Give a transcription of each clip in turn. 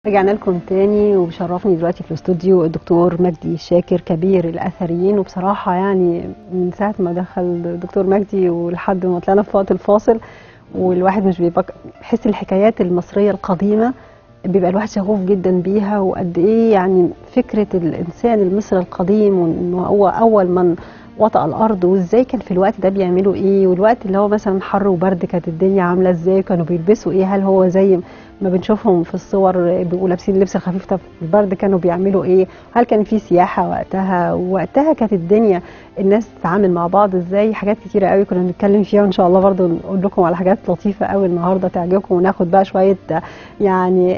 رجعنا لكم تاني وبشرفني دلوقتي في الاستوديو الدكتور مجدي شاكر كبير الاثريين وبصراحه يعني من ساعه ما دخل الدكتور مجدي ولحد ما طلعنا في وقت الفاصل والواحد مش بيبقى بيحس الحكايات المصريه القديمه بيبقى الواحد شغوف جدا بيها وقد ايه يعني فكره الانسان المصري القديم وانه هو اول من وطأ الارض وازاي كان في الوقت ده بيعملوا ايه والوقت اللي هو مثلا حر وبرد كانت الدنيا عامله ازاي كانوا بيلبسوا ايه هل هو زي ما بنشوفهم في الصور بيبقوا لابسين اللبس الخفيف طب في البرد كانوا بيعملوا ايه هل كان في سياحه وقتها وقتها كانت الدنيا الناس تتعامل مع بعض ازاي حاجات كتيره قوي كنا بنتكلم فيها وان شاء الله برضو نقول لكم على حاجات لطيفه قوي النهارده تعجبكم وناخد بقى شويه يعني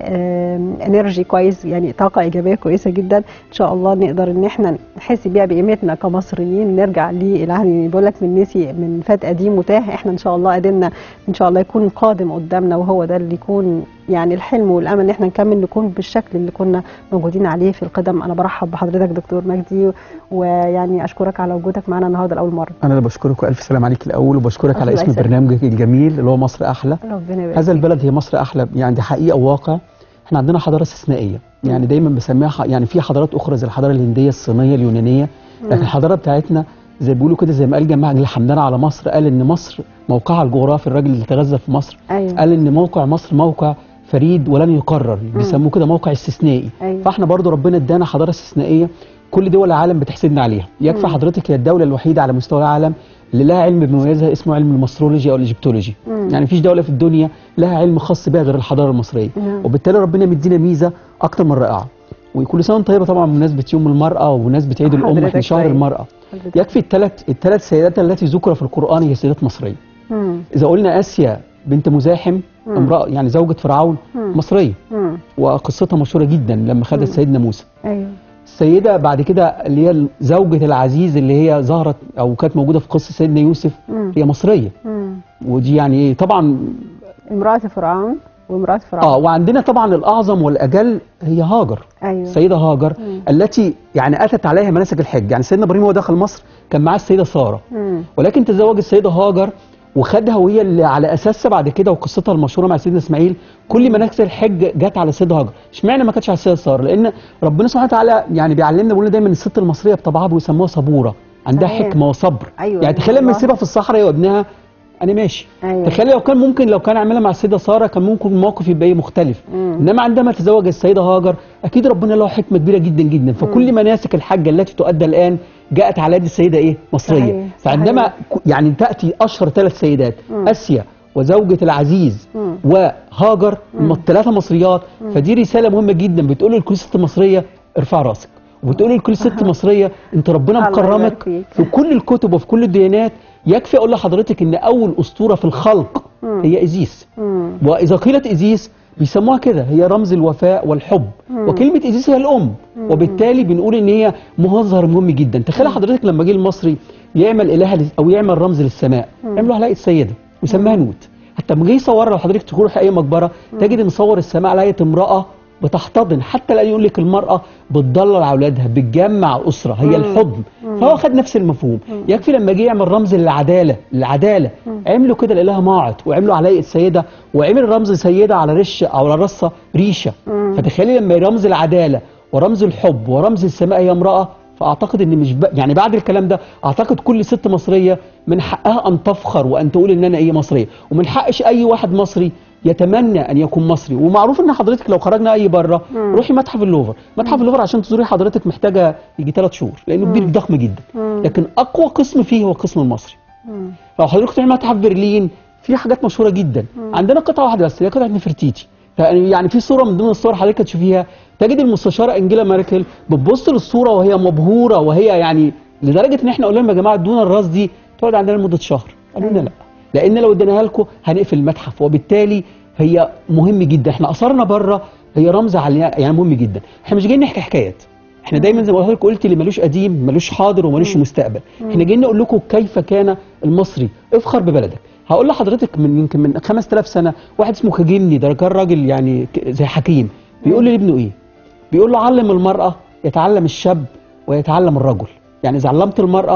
انرجي كويس يعني طاقه ايجابيه كويسه جدا ان شاء الله نقدر ان احنا نحس بيها بقيمتنا كمصريين نرجع ليه يعني بقول لك من نسي من فات قديم وتاه احنا ان شاء الله قدرنا ان شاء الله يكون قادم قدامنا وهو ده اللي يكون يعني الحلم والامل ان احنا نكمل نكون بالشكل اللي كنا موجودين عليه في القدم انا برحب بحضرتك دكتور مجدي ويعني اشكرك على وجودك معنا النهارده لاول مره انا اللي بشكرك والف سلام عليك الاول وبشكرك على اسم برنامجك الجميل اللي هو مصر احلى ربنا يبارك هذا البلد هي مصر احلى يعني دي حقيقه وواقع احنا عندنا حضاره استثنائيه يعني دايما بسميها يعني في حضارات اخرى زي الحضاره الهنديه الصينيه اليونانيه لكن الحضاره بتاعتنا زي بيقولوا كده زي ما قال جماعه الحمدان على مصر قال ان مصر موقعها الجغرافي الراجل اللي تغذى في مصر أيوة. قال ان موقع مصر موقع فريد ولن يكرر بيسموه كده موقع استثنائي أيوة. فاحنا برضو ربنا ادانا حضاره استثنائيه كل دول العالم بتحسدنا عليها يكفي حضرتك هي الدوله الوحيده على مستوى العالم اللي لها علم بمميزها اسمه علم المصرولوجي او الايجيبتولوجي يعني مفيش دوله في الدنيا لها علم خاص بها غير الحضاره المصريه مم. وبالتالي ربنا مدينا ميزه اكتر من رائعه وكل سنه وانت طيبه طبعا بمناسبه يوم المراه وبمناسبه عيد الام حضرتك احنا شهر طيب. المراه حضرتك. يكفي الثلاث الثلاث سيدات التي ذكر في القران هي سيدات مصريه مم. اذا قلنا اسيا بنت مزاحم امراه يعني زوجة فرعون مم. مصريه مم. وقصتها مشهوره جدا لما خدت سيدنا موسى ايوه السيده بعد كده اللي هي زوجة العزيز اللي هي ظهرت او كانت موجوده في قصه سيدنا يوسف مم. هي مصريه مم. ودي يعني ايه طبعا امراه فرعون وامراه فرعون اه وعندنا طبعا الاعظم والاجل هي هاجر ايوه السيده هاجر مم. التي يعني اتت عليها مناسك الحج يعني سيدنا ابراهيم وهو دخل مصر كان معاه السيده ساره مم. ولكن تزوج السيده هاجر وخدها وهي اللي على اساسها بعد كده وقصتها المشهوره مع سيدنا اسماعيل كل مناسك الحج جت على السيده هاجر اشمعنى ما كانتش على السيده ساره لان ربنا سبحانه وتعالى يعني بيعلمنا بيقول دايما الست المصريه بطبعها بيسموها صبوره عندها صحيح. حكمه وصبر أيوة، يعني تخيل لما والله. يسيبها في الصحراء هي وابنها انا ماشي أيوة. تخيل لو كان ممكن لو كان عملها مع السيده ساره كان ممكن الموقف يبقى ايه مختلف مم. انما عندما تزوج السيده هاجر اكيد ربنا له حكمه كبيره جدا جدا فكل مناسك الحج التي تؤدى الان جاءت على يد السيده ايه مصريه صحيح، فعندما صحيح. ك- يعني تاتي اشهر ثلاث سيدات مم. اسيا وزوجة العزيز مم. وهاجر الثلاثه مصريات فدي رساله مهمه جدا بتقول لكل ست مصريه ارفع راسك وبتقول لكل ست مصريه انت ربنا الله يبارك مكرمك فيك. في كل الكتب وفي كل الديانات يكفي اقول لحضرتك ان اول اسطوره في الخلق مم. هي ايزيس مم. واذا قيلت ايزيس بيسموها كده هي رمز الوفاء والحب مم. وكلمه ايزيس هي الام وبالتالي بنقول ان هي مظهر مهم جدا تخيل حضرتك لما جه المصري يعمل اله لل- او يعمل رمز للسماء يعملوا على هيئه سيده وسماها نوت حتى لما جه يصورها لو حضرتك تروح اي مقبره تجد ان صور السماء على هيئه امراه بتحتضن حتى الان يقول لك المراه بتضلل على اولادها بتجمع اسره هي الحضن فهو خد نفس المفهوم يكفي لما جه يعمل رمز للعداله العداله عملوا كده الاله ماعط وعملوا على هيئه سيده وعمل رمز سيده على رش او على راسها ريشه فتخيلي لما رمز العداله ورمز الحب ورمز السماء هي امراه فاعتقد ان مش ب... يعني بعد الكلام ده اعتقد كل ست مصريه من حقها ان تفخر وان تقول ان انا ايه مصريه ومن حقش اي واحد مصري يتمنى ان يكون مصري ومعروف ان حضرتك لو خرجنا اي بره روحي متحف اللوفر متحف اللوفر عشان تزوري حضرتك محتاجه يجي ثلاث شهور لانه كبير ضخم جدا لكن اقوى قسم فيه هو القسم المصري مم. لو حضرتك تروح متحف برلين في حاجات مشهوره جدا عندنا قطعه واحده بس هي قطعه نفرتيتي يعني يعني في صوره من ضمن الصور حضرتك تشوفيها تجد المستشاره انجيلا ميركل بتبص للصوره وهي مبهوره وهي يعني لدرجه ان احنا قلنا لهم يا جماعه ادونا الراس دي تقعد عندنا لمده شهر قالوا لنا لا لان لو اديناها لكم هنقفل المتحف وبالتالي هي مهم جدا احنا اثرنا بره هي رمز على يعني مهم جدا احنا مش جايين نحكي حكايات احنا دايما زي ما قلت لك قلت اللي ملوش قديم ملوش حاضر وملوش مستقبل احنا جايين نقول لكم كيف كان المصري افخر ببلدك هقول لحضرتك من يمكن من 5000 سنه واحد اسمه خجيمني ده كان راجل يعني ك- زي حكيم بيقول لابنه ايه بيقول له علم المراه يتعلم الشاب ويتعلم الرجل يعني اذا علمت المراه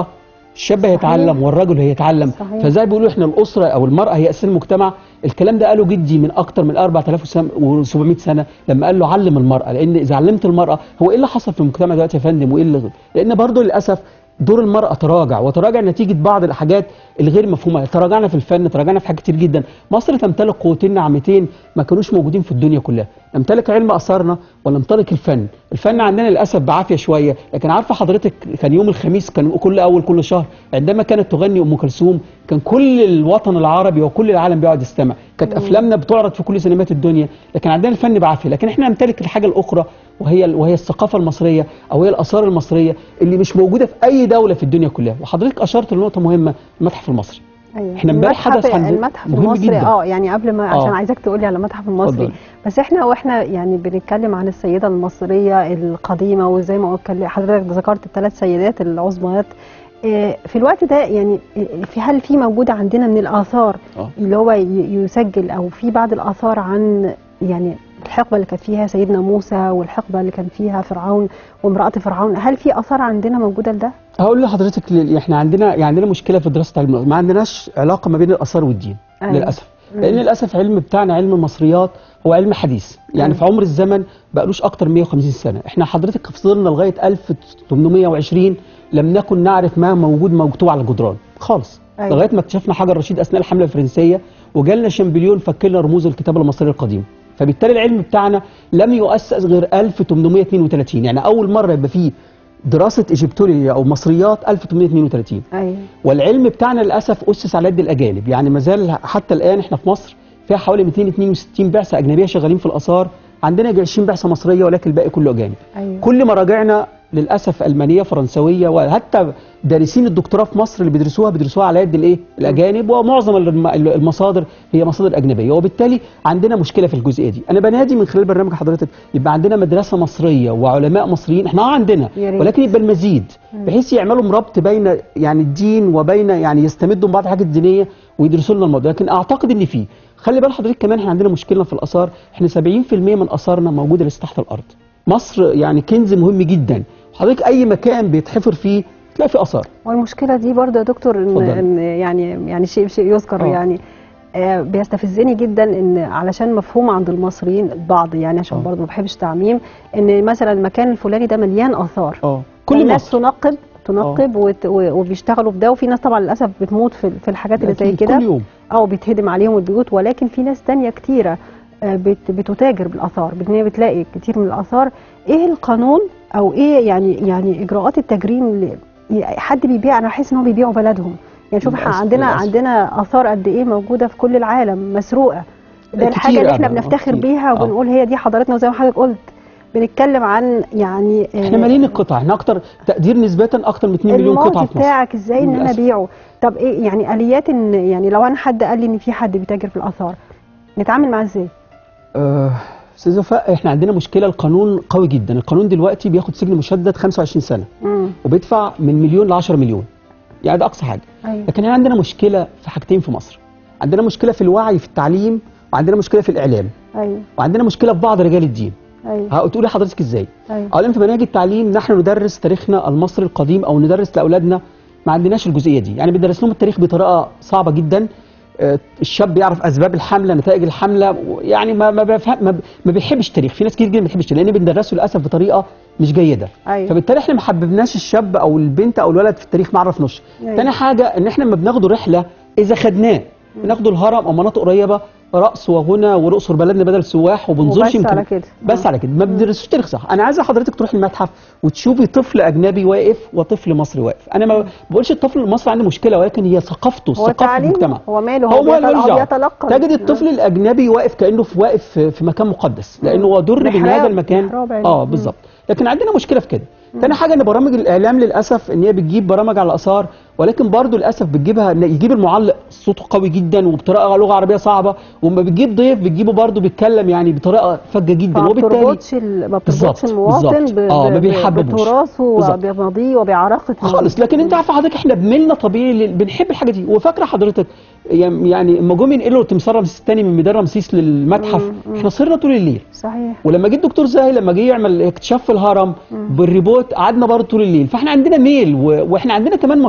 الشاب هيتعلم والرجل هيتعلم صحيح. فزي بيقولوا احنا الاسره او المراه هي اساس المجتمع الكلام ده قاله جدي من اكتر من 4700 سنه لما قال له علم المراه لان اذا علمت المراه هو ايه اللي حصل في المجتمع دلوقتي يا فندم وايه اللي لان برضه للاسف دور المرأة تراجع وتراجع نتيجة بعض الحاجات الغير مفهومة تراجعنا في الفن تراجعنا في حاجات كتير جدا مصر تمتلك قوتين ناعمتين ما كانوش موجودين في الدنيا كلها نمتلك علم آثارنا ولا نمتلك الفن الفن عندنا للأسف بعافية شوية لكن عارفة حضرتك كان يوم الخميس كان كل أول كل شهر عندما كانت تغني أم كلثوم كان كل الوطن العربي وكل العالم بيقعد يستمع كانت أفلامنا بتعرض في كل سينمات الدنيا لكن عندنا الفن بعافية لكن احنا نمتلك الحاجة الأخرى وهي وهي الثقافة المصرية أو هي الآثار المصرية اللي مش موجودة في أي دولة في الدنيا كلها وحضرتك أشرت لنقطة مهمة المتحف المصري أيوة. إحنا امبارح المتحف- حدث عن- المتحف مهم المصري جدا. اه يعني قبل ما عشان آه. عايزاك تقولي على المتحف المصري اتفضل. بس احنا واحنا يعني بنتكلم عن السيده المصريه القديمه وزي ما قلت حضرتك ذكرت الثلاث سيدات العظميات آه، في الوقت ده يعني آه، في هل في موجوده عندنا من الاثار آه. اللي هو ي- يسجل او في بعض الاثار عن يعني الحقبه اللي كانت فيها سيدنا موسى والحقبه اللي كان فيها فرعون وامراه فرعون هل في اثار عندنا موجوده لده؟ هقول لحضرتك ل- احنا عندنا يعني عندنا مشكله في دراسه علم الأرض. ما عندناش علاقه ما بين الاثار والدين أيوة. للاسف لان للاسف علم بتاعنا علم المصريات هو علم حديث يعني مم. في عمر الزمن بقالوش اكتر من 150 سنه احنا حضرتك فضلنا لغايه 1820 لم نكن نعرف ما موجود مكتوب على الجدران خالص أيوة. لغايه ما اكتشفنا حجر رشيد اثناء الحمله الفرنسيه وجالنا شامبليون فك لنا رموز الكتابه المصريه القديمه فبالتالي العلم بتاعنا لم يؤسس غير 1832 يعني اول مره يبقى فيه دراسه ايجيبتولوجيا او مصريات 1832 ايوه والعلم بتاعنا للاسف اسس على يد الاجانب يعني ما زال حتى الان احنا في مصر فيها حوالي 262 بعثه اجنبيه شغالين في الاثار عندنا يجي 20 بعثه مصريه ولكن الباقي كله اجانب ايوه كل مراجعنا للاسف المانيه فرنسويه وحتى دارسين الدكتوراه في مصر اللي بيدرسوها بيدرسوها على يد الايه الاجانب ومعظم الم- المصادر هي مصادر اجنبيه وبالتالي عندنا مشكله في الجزئيه دي انا بنادي من خلال برنامج حضرتك يبقى عندنا مدرسه مصريه وعلماء مصريين احنا اه عندنا يا ريت. ولكن يبقى المزيد بحيث يعملوا ربط بين يعني الدين وبين يعني يستمدوا من بعض الحاجات الدينيه ويدرسوا لنا الموضوع لكن اعتقد ان في خلي بال حضرتك كمان احنا عندنا مشكله في الاثار احنا 70% من اثارنا موجوده لسه تحت الارض مصر يعني كنز مهم جدا حضرتك اي مكان بيتحفر فيه تلاقي فيه اثار والمشكله دي برضه يا دكتور ان, اتفضل. إن يعني يعني شيء شيء يذكر آه. يعني آه، بيستفزني جدا ان علشان مفهوم عند المصريين البعض يعني عشان آه. برضه ما بحبش تعميم ان مثلا المكان الفلاني ده مليان اثار اه كل الناس مصر تنقب تنقب وت- و- وبيشتغلوا في ده وفي ناس طبعا للاسف بتموت في في الحاجات اللي زي أكيد كده كل يوم او بيتهدم عليهم البيوت ولكن في ناس تانية كتيرة آه، بت- بتتاجر بالاثار بت- بتلاقي كتير من الاثار ايه القانون او ايه يعني يعني اجراءات التجريم اللي ي- حد بيبيع انا بحس ان هم بيبيعوا بلدهم يعني شوف احنا للأسف- عندنا للأسف. عندنا اثار قد ايه موجوده في كل العالم مسروقه ده كتير الحاجه اللي احنا أبداً، آه، بنفتخر كتير. بيها آه. وبنقول هي دي حضارتنا وزي ما حضرتك قلت بنتكلم عن يعني آه، احنا مالين القطع احنا اكتر تقدير نسبه اكتر من 2 مليون الموت قطعه في مصر بتاعك ازاي ان انا للأسف. ابيعه طب ايه يعني اليات ان يعني لو انا حد قال لي ان في حد بيتاجر في الاثار نتعامل معاه ازاي آه، استاذ وفاء احنا عندنا مشكله القانون قوي جدا القانون دلوقتي بياخد سجن مشدد 25 سنه امم وبيدفع من مليون ل 10 مليون يعني ده اقصى حاجه ايوه لكن احنا عندنا مشكله في حاجتين في مصر عندنا مشكله في الوعي في التعليم وعندنا مشكله في الاعلام ايوه وعندنا مشكله في بعض رجال الدين ايوه هتقولي حضرتك ازاي ايوه اولا في مناهج التعليم نحن ندرس تاريخنا المصري القديم او ندرس لاولادنا ما عندناش الجزئيه دي يعني بندرس لهم التاريخ بطريقه صعبه جدا آه، الشاب يعرف اسباب الحمله نتائج الحمله يعني ما ما بيفهم ما, ما بيحبش التاريخ في ناس كتير جدا ما بتحبش التاريخ لان بندرسه للاسف بطريقه مش جيده ايوه فبالتالي احنا ما حببناش الشاب او البنت او الولد في التاريخ ما عرفناش أيوة. تاني حاجه ان احنا لما بناخده رحله اذا خدناه بناخده الهرم او مناطق قريبه رقص وغنى ورقص بلدنا بدل سواح وبنزورش وبس يمكن على كده بس آه. على كده ما بندرسوش تاريخ صح انا عايزه حضرتك تروح المتحف وتشوفي طفل اجنبي واقف وطفل مصري واقف انا ما بقولش الطفل المصري عنده مشكله ولكن هي ثقافته هو ثقافه تعليم المجتمع هو ماله هو هو, ماله بيتل- هو يرجع. بيتلقى تجد الطفل الاجنبي واقف كانه في واقف في في مكان مقدس لانه هو در بان محراب- هذا المكان محراب علم. اه مم. بالظبط لكن عندنا مشكله في كده تاني حاجه ان برامج الاعلام للاسف ان هي بتجيب برامج على الاثار ولكن برضو للاسف بتجيبها إن يجيب المعلق صوته قوي جدا وبطريقه لغه عربيه صعبه وما بتجيب ضيف بتجيبه برضو بيتكلم يعني بطريقه فجه جدا ما وبالتالي بتربطش ال- ما بتربطش بالظبط، المواطن بالظبط. ب- آه، ما ب- بيحببوش. بتراثه بالظبط. وبماضيه وبعراقه خالص لكن انت عارفه حضرتك احنا بميلنا طبيعي لل- بنحب الحاجه دي وفاكره حضرتك يم- يعني لما جم ينقلوا تمثال رمسيس الثاني من ميدان رمسيس للمتحف مم، مم. احنا صرنا طول الليل صحيح ولما جه الدكتور زاهي لما جه يعمل اكتشاف في الهرم بالريبوت قعدنا برضه طول الليل فاحنا عندنا ميل و... واحنا عندنا كمان مشروع مهم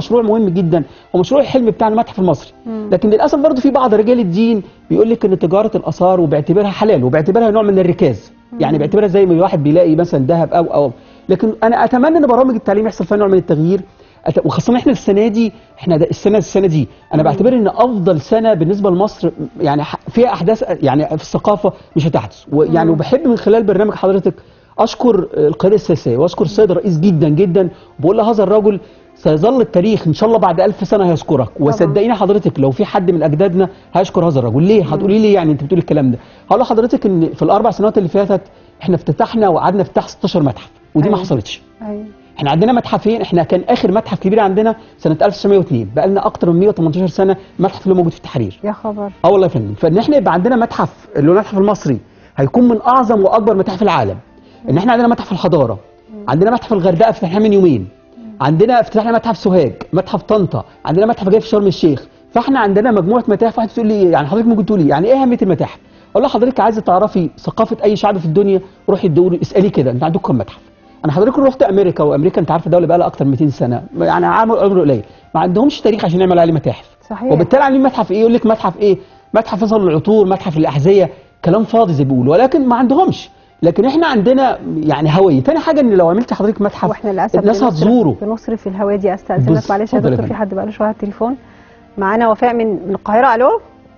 مهم جدا هو مشروع الحلم بتاع المتحف المصري مم. لكن للاسف برضه في بعض رجال الدين بيقول لك ان تجاره الاثار وبيعتبرها حلال وبيعتبرها نوع من الركاز يعني بيعتبرها زي ما الواحد بيلاقي مثلا ذهب او او لكن انا اتمنى ان برامج التعليم يحصل فيها نوع من التغيير أت- وخاصه احنا السنه دي احنا ده السنه السنه دي انا بعتبر ان افضل سنه بالنسبه لمصر يعني ح- فيها احداث يعني في الثقافه مش هتحدث ويعني وبحب من خلال برنامج حضرتك اشكر القياده السياسيه واشكر السيد الرئيس جدا جدا وبقول له هذا الرجل سيظل التاريخ ان شاء الله بعد ألف سنه هيذكرك وصدقيني حضرتك لو في حد من اجدادنا هيشكر هذا الرجل ليه هتقولي لي يعني انت بتقولي الكلام ده هقول لحضرتك ان في الاربع سنوات اللي فاتت احنا افتتحنا وقعدنا افتتاح 16 متحف ودي ما أيوة. حصلتش ايوه احنا عندنا متحفين احنا كان اخر متحف كبير عندنا سنه 1902 بقى لنا اكتر من 118 سنه المتحف اللي موجود في التحرير يا خبر اه والله يا فندم فان احنا يبقى عندنا متحف اللي هو المتحف المصري هيكون من اعظم واكبر متاحف العالم ان احنا عندنا متحف الحضاره عندنا متحف الغردقه افتتحناه من يومين عندنا افتتحنا متحف سوهاج متحف طنطا عندنا متحف جاي في شرم الشيخ فاحنا عندنا مجموعه متاحف واحد تقول لي يعني حضرتك ممكن تقولي يعني ايه اهميه المتاحف اقول لحضرتك عايزه تعرفي ثقافه اي شعب في الدنيا روحي تدوري اسالي كده انت عندكم كام متحف انا حضرتك رحت امريكا وامريكا انت عارفه دوله بقى لها اكتر من 200 سنه يعني عمر عمر قليل ما عندهمش تاريخ عشان يعملوا عليه متاحف صحيح وبالتالي عاملين متحف ايه يقول لك متحف ايه متحف مثلا العطور متحف الاحذيه كلام فاضي زي ما بيقولوا ولكن ما عندهمش لكن احنا عندنا يعني هويه تاني حاجه ان لو عملت حضرتك متحف واحنا للاسف الناس بنصرف- هتزوره بنصرف في الهوا دي استاذنك بص، معلش يا اتفضل يا دكتور في فندم. حد بقى له شويه على التليفون معانا وفاء من من القاهره الو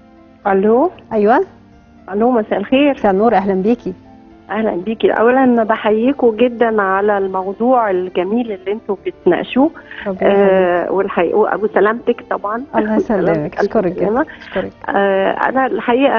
الو ايوه الو مساء الخير مساء النور اهلا بيكي اهلا بيكي اولا بحييكم جدا على الموضوع الجميل اللي انتوا بتناقشوه ربنا يخليك. آه والحقيقه وسلامتك طبعا الله يسلمك سلامتك، ألف اشكرك سلامة. جدا اشكرك آه انا الحقيقه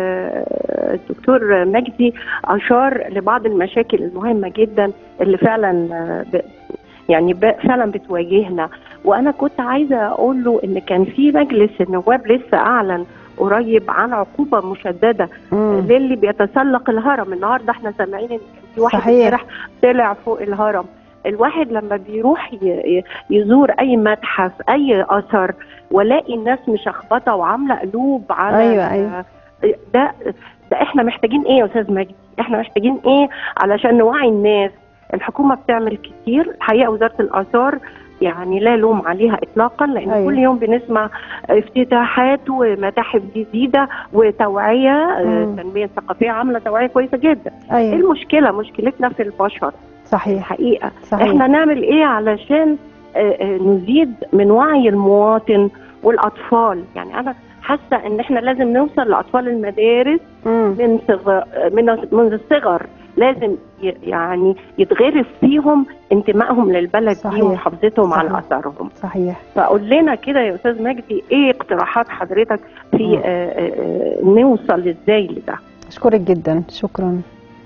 آه الدكتور مجدي اشار لبعض المشاكل المهمه جدا اللي فعلا آه ب يعني ب- فعلا بتواجهنا وانا كنت عايزه اقول له ان كان في مجلس النواب لسه اعلن قريب عن عقوبه مشدده مم. للي بيتسلق الهرم النهارده احنا سامعين ان كان في واحد صحيح. امبارح طلع فوق الهرم الواحد لما بيروح ي- ي- يزور اي متحف اي اثر والاقي الناس مشخبطه وعامله قلوب على أيوة، أيوة. ده ده احنا محتاجين ايه يا استاذ مجدي احنا محتاجين ايه علشان نوعي الناس الحكومه بتعمل كتير الحقيقه وزاره الاثار يعني لا لوم عليها اطلاقا لان أيوة. أيوة. كل يوم بنسمع افتتاحات ومتاحف جديده وتوعيه آه، مم. التنميه الثقافيه عامله توعيه كويسه جدا ايه ايوه المشكله مشكلتنا في البشر صحيح الحقيقه صحيح احنا نعمل ايه علشان آه، آه، نزيد من وعي المواطن والاطفال يعني انا حاسه ان احنا لازم نوصل لاطفال المدارس مم. من صغر من من الصغر لازم ي- يعني يتغرس فيهم انتمائهم للبلد صحيح. دي ومحافظتهم على صحيح. اثارهم صحيح فقول لنا كده يا استاذ مجدي ايه اقتراحات حضرتك في مم. آه، آه، آه، نوصل ازاي لده اشكرك جدا شكرا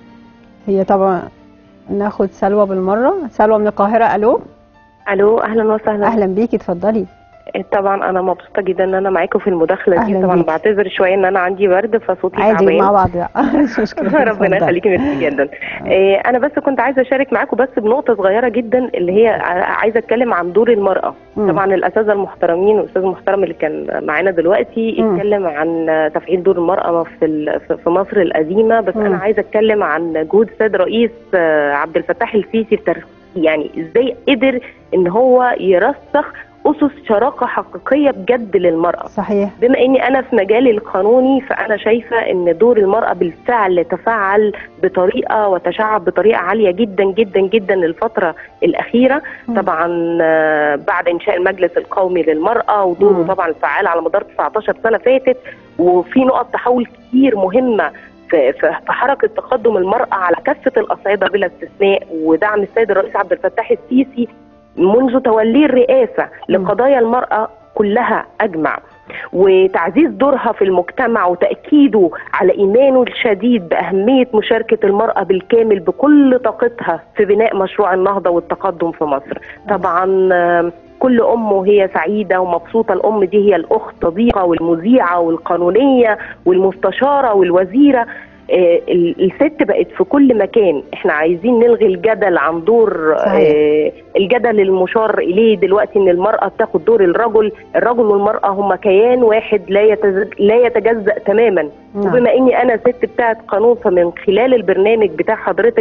هي طبعا ناخد سلوى بالمره سلوى من القاهره الو الو اهلا وسهلا اهلا بيكي اتفضلي طبعا انا مبسوطه جدا ان انا معاكم في المداخله أهلاً دي طبعا بيكي. بعتذر شويه ان انا عندي برد فصوتي عادي تعبان مع بعض بقى مش مشكله ربنا اتفضلي. يخليكي ميرسي جدا إيه انا بس كنت عايزه اشارك معاكم بس بنقطه صغيره جدا اللي هي ع- عايزه اتكلم عن دور المراه مم. طبعا الاساتذه المحترمين والاستاذ المحترم اللي كان معانا دلوقتي مم. اتكلم عن تفعيل دور المراه في ال- في- في مصر القديمه بس مم. انا عايزه اتكلم عن جهود السيد رئيس آه، عبد الفتاح السيسي في ترخ- يعني ازاي قدر ان هو يرسخ اسس شراكه حقيقيه بجد للمراه صحيح بما اني انا في مجالي القانوني فانا شايفه ان دور المراه بالفعل تفعل بطريقه وتشعب بطريقه عاليه جدا جدا جدا الفتره الاخيره مم. طبعا آه، بعد انشاء المجلس القومي للمراه ودوره مم. طبعا الفعال على مدار 19 سنه فاتت وفي نقط تحول كتير مهمه في في في حركه تقدم المراه على كافه الاصعده بلا استثناء ودعم السيد الرئيس عبد الفتاح السيسي منذ توليه الرئاسه لقضايا المراه كلها اجمع وتعزيز دورها في المجتمع وتاكيده على ايمانه الشديد باهميه مشاركه المراه بالكامل بكل طاقتها في بناء مشروع النهضه والتقدم في مصر. طبعا آم، كل ام وهي سعيده ومبسوطه الام دي هي الاخت صديقه والمذيعه والقانونيه والمستشاره والوزيره آه، ال- الست بقت في كل مكان احنا عايزين نلغي الجدل عن دور صحيح. آه، الجدل المشار اليه دلوقتي ان المراه بتاخد دور الرجل الرجل والمراه هما كيان واحد لا يتز- لا يتجزا تماما نعم. وبما اني انا ست بتاعت قانون فمن خلال البرنامج بتاع حضرتك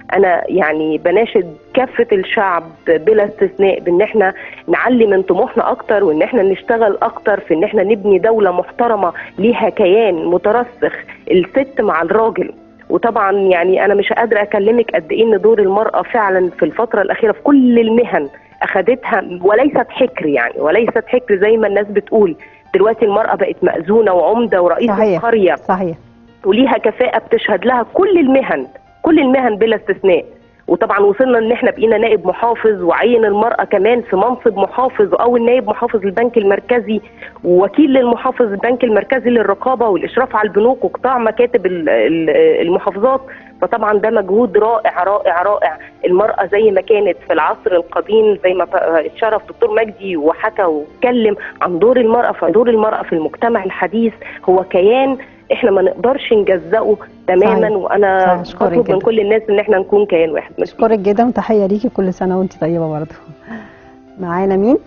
انا يعني بناشد كافه الشعب بلا استثناء بان احنا نعلي من طموحنا اكتر وان احنا نشتغل اكتر في ان احنا نبني دوله محترمه ليها كيان مترسخ الست مع الراجل وطبعا يعني انا مش قادره اكلمك قد ايه ان دور المراه فعلا في الفتره الاخيره في كل المهن اخذتها وليست حكر يعني وليست حكر زي ما الناس بتقول دلوقتي المراه بقت مأذونه وعمده ورئيسه صحيح. قريه صحيح وليها كفاءه بتشهد لها كل المهن كل المهن بلا استثناء وطبعا وصلنا ان احنا بقينا نائب محافظ وعين المراه كمان في منصب محافظ او النائب محافظ البنك المركزي ووكيل للمحافظ البنك المركزي للرقابه والاشراف على البنوك وقطاع مكاتب ال- ال- المحافظات فطبعا ده مجهود رائع رائع رائع المراه زي ما كانت في العصر القديم زي ما ف- اتشرف دكتور مجدي وحكى واتكلم عن دور المراه فدور المراه في المجتمع الحديث هو كيان احنا ما نقدرش نجزئه تماما صحيح. وانا صح، أشكرك بطلب من جدا. كل الناس ان احنا نكون كيان واحد اشكرك جدا وتحيه ليكي كل سنه وانت طيبه برضه معانا مين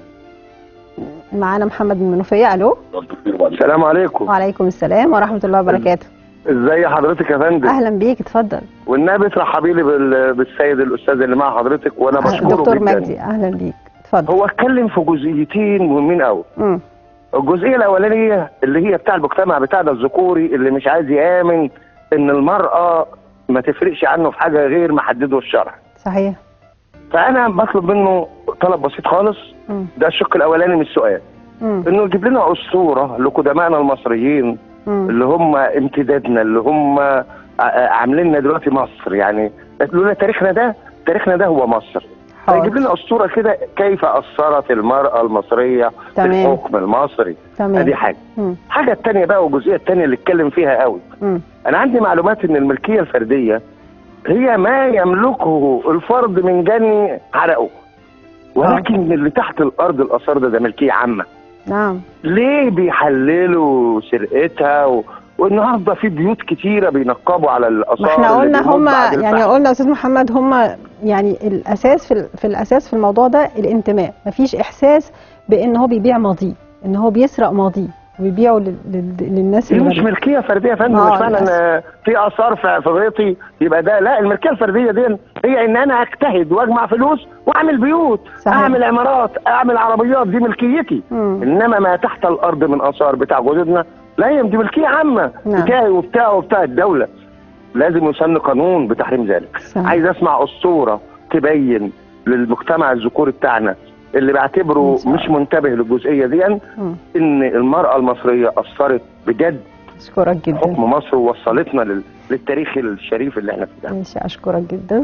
معانا محمد من المنوفيه الو السلام عليكم وعليكم السلام ورحمه الله وبركاته ازي حضرتك يا فندم اهلا بيك اتفضل والنبي ترحبي لي بال- بالسيد الاستاذ اللي مع حضرتك وانا بشكره دكتور جدا مجدي اهلا بيك اتفضل هو اتكلم في جزئيتين مهمين قوي مم. الجزئيه الاولانيه اللي هي بتاع المجتمع بتاعنا الذكوري اللي مش عايز يامن ان المراه ما تفرقش عنه في حاجه غير ما حدده الشرع صحيح فانا بطلب منه طلب بسيط خالص مم. ده الشق الاولاني من السؤال مم. انه يجيب لنا اسطوره لقدمائنا المصريين مم. اللي هم امتدادنا اللي هم ع- عاملين لنا دلوقتي مصر يعني لولا تاريخنا ده تاريخنا ده هو مصر فيجيب حاضر لنا اسطوره كده كيف اثرت المراه المصريه في تمام. الحكم المصري تمام ادي حاجه مم. الحاجه الثانيه بقى والجزئيه الثانيه اللي اتكلم فيها قوي مم. انا عندي معلومات ان الملكيه الفرديه هي ما يملكه الفرد من جني عرقه ولكن اللي تحت الارض الاثار ده ده ملكيه عامه نعم ليه بيحللوا سرقتها و... والنهارده في بيوت كتيره بينقبوا على الاثار ما احنا اللي قلنا بيموت هم بعد يعني الفحم. قلنا يا استاذ محمد هم يعني الاساس في, ال- في الاساس في الموضوع ده الانتماء مفيش احساس بان هو بيبيع ماضيه ان هو بيسرق ماضيه وبيبيعه لل- لل- للناس دي اللي مش غيره. ملكيه فرديه يا فندم آه، مش معنى ان في اثار في في غيطي يبقى ده لا الملكيه الفرديه دي هي ان انا اجتهد واجمع فلوس واعمل بيوت صحيح. اعمل عمارات اعمل عربيات دي ملكيتي مم. انما ما تحت الارض من اثار بتاع جدودنا لا هي دي ملكيه عامه نعم. بتاعي وبتاعه وبتاع الدوله لازم يسن قانون بتحريم ذلك صحيح. عايز اسمع اسطوره تبين للمجتمع الذكوري بتاعنا اللي بعتبره إن شاء مش منتبه للجزئيه دي مم. ان المراه المصريه اثرت بجد اشكرك جدا حكم مصر ووصلتنا لل... للتاريخ الشريف اللي احنا فيه ده ماشي اشكرك جدا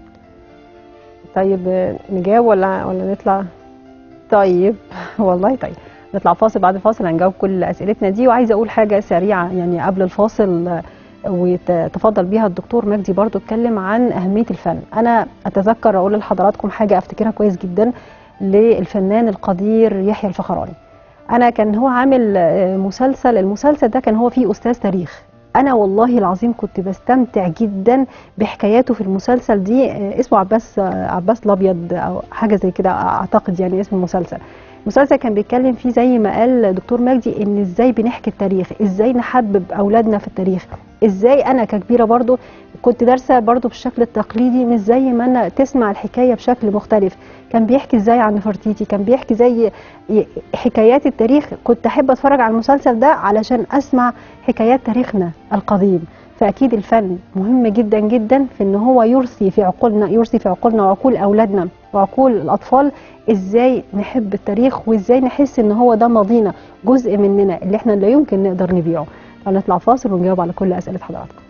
طيب آه، نجاوب ولا ولا نطلع طيب والله طيب نطلع فاصل بعد الفاصل هنجاوب كل اسئلتنا دي وعايزه اقول حاجه سريعه يعني قبل الفاصل آه، وتفضل بيها الدكتور مجدي برضو اتكلم عن اهميه الفن انا اتذكر اقول لحضراتكم حاجه افتكرها كويس جدا للفنان القدير يحيى الفخراني انا كان هو عامل آه، مسلسل المسلسل ده كان هو فيه استاذ تاريخ انا والله العظيم كنت بستمتع جدا بحكاياته في المسلسل دي آه، اسمه عباس آه، عباس الابيض او حاجه زي كده اعتقد يعني اسم المسلسل المسلسل كان بيتكلم فيه زي ما قال دكتور مجدي ان ازاي بنحكي التاريخ ازاي نحبب اولادنا في التاريخ ازاي انا ككبيره برضو كنت دارسه برضو بالشكل التقليدي مش زي ما انا تسمع الحكايه بشكل مختلف كان بيحكي ازاي عن نفرتيتي كان بيحكي زي ي- حكايات التاريخ كنت احب اتفرج على المسلسل ده علشان اسمع حكايات تاريخنا القديم فاكيد الفن مهم جدا جدا في ان هو يرثي في عقولنا يرثي في عقولنا وعقول اولادنا وعقول الاطفال ازاي نحب التاريخ وازاي نحس ان هو ده ماضينا جزء مننا اللي احنا لا يمكن نقدر نبيعه هنطلع فاصل ونجاوب على كل اسئله حضراتكم